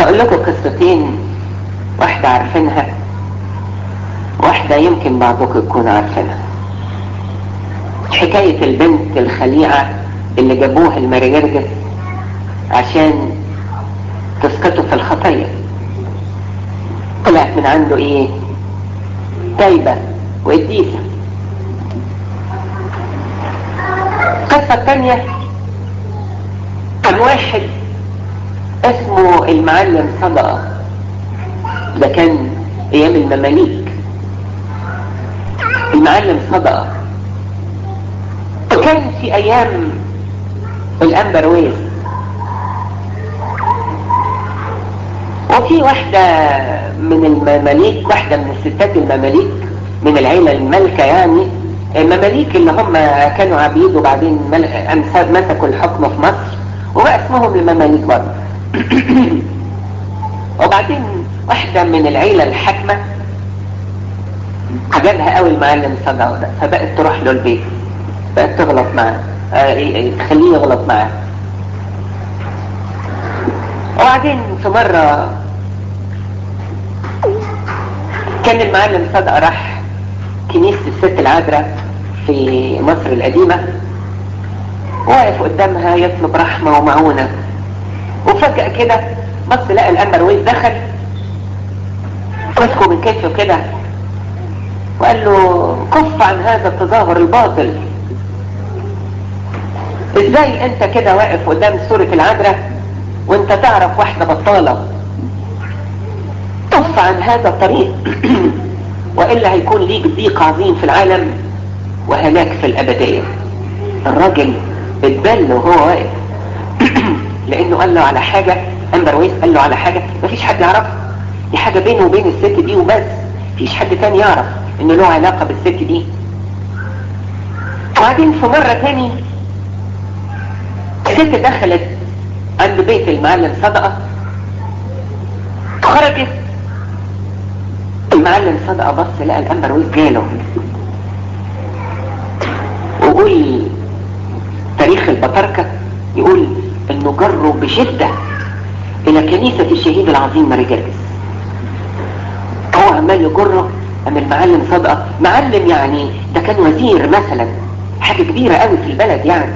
هقول لكم قصتين واحدة عارفينها واحدة يمكن بعضكم يكونوا عارفينها حكاية البنت الخليعة اللي جابوها المريرجس عشان تسقطوا في الخطية طلعت من عنده ايه تايبة وقديسة القصة الثانية كان واحد اسمه المعلم صدقة ده كان ايام المماليك المعلم صدقة وكان في ايام الامبرويز وفي واحدة من المماليك واحدة من الستات المماليك من العيلة الملكة يعني المماليك اللي هم كانوا عبيد وبعدين مسكوا الحكم في مصر وبقى اسمهم المماليك برضه وبعدين واحدة من العيلة الحاكمة عجبها قوي المعلم صدقه ده فبقت تروح له البيت بقت تغلط معاه آه تخليه يغلط معاه وبعدين في مرة كان المعلم صدقه راح كنيسة الست العذراء في مصر القديمة واقف قدامها يطلب رحمة ومعونة وفجأة كده بص لقى الأمبر ويز دخل مسكه من كتفه كده وقال له كف عن هذا التظاهر الباطل ازاي انت كده واقف قدام سورة العذراء وانت تعرف واحدة بطالة كف عن هذا الطريق وإلا هيكون ليك ضيق عظيم في العالم وهلاك في الأبدية الراجل اتبل وهو واقف لأنه قال له على حاجة أمبر ويس قال له على حاجة مفيش حد يعرفها دي حاجة بينه وبين الست دي وبس مفيش حد تاني يعرف إنه له علاقة بالست دي وبعدين في مرة تاني الست دخلت عند بيت المعلم صدقة خرجت المعلم صدقة بص لقى الأمبر ويز جاله ويقول تاريخ البطاركة يقول انه جروا بشدة الى كنيسة الشهيد العظيم ماري جرجس هو عمال يجره ام المعلم صدقة معلم يعني ده كان وزير مثلا حاجة كبيرة قوي في البلد يعني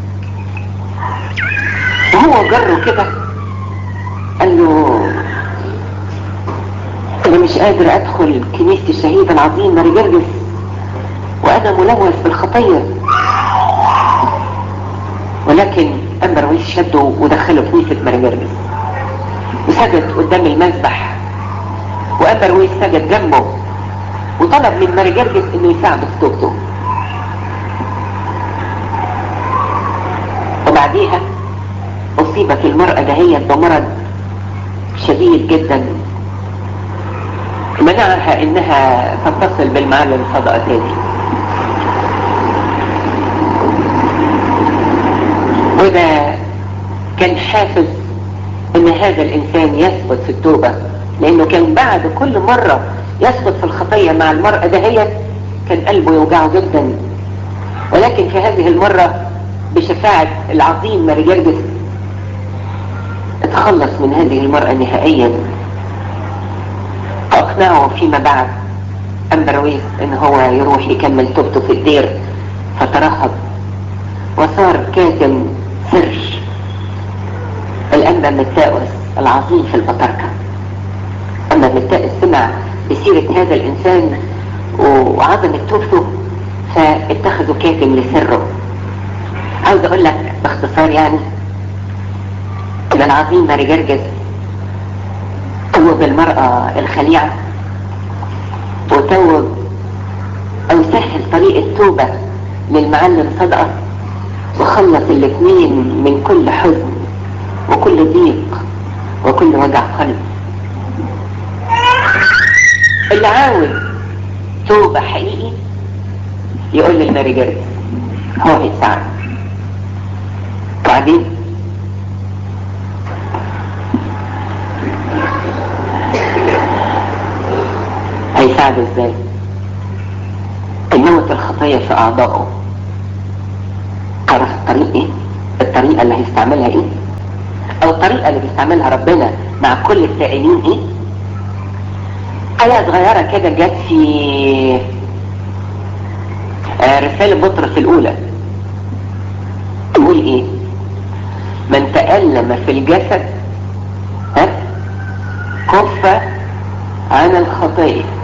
وهو جره كده قال له انا مش قادر ادخل كنيسة الشهيد العظيم ماري جرجس وانا ملوث بالخطية ولكن امبر ويس شده ودخله كنيسة ماري جرجس وسجد قدام المذبح وامبر ويس سجد جنبه وطلب من ماري جرجس انه يساعده في توبته وبعديها اصيبت المرأة دهيت بمرض شديد جدا منعها انها تتصل بالمعلم صدقة تاني وده كان حافز ان هذا الانسان يثبت في التوبة لانه كان بعد كل مرة يثبت في الخطية مع المرأة دهيت كان قلبه يوجعه جدا ولكن في هذه المرة بشفاعة العظيم ماري جرجس اتخلص من هذه المرأة نهائيا اقنعه فيما بعد امبرويس ان هو يروح يكمل توبته في الدير فترهب وصار كاتم سر الانبا متاوس العظيم في البطاركة اما متاوس سمع بسيرة هذا الانسان وعظمة توبته فاتخذوا كاتم لسره عاوز اقول لك باختصار يعني ان العظيم ماري جرجس توب المرأة الخليعة وتوب او سهل طريق التوبة للمعلم صدقة وخلص الاثنين من كل حزن وكل ضيق وكل وجع قلب اللي عاوز توبة حقيقي يقول للماري جرجس هو هيساعد بعدين هيساعده ازاي يموت الخطايا في اعضائه تعرف الطريق ايه الطريقة اللي هيستعملها ايه او الطريقة اللي بيستعملها ربنا مع كل السائلين ايه آية صغيرة كده جت في آه، رسالة بطرس الأولى تقول ايه من تألم في الجسد ها كف عن الخطية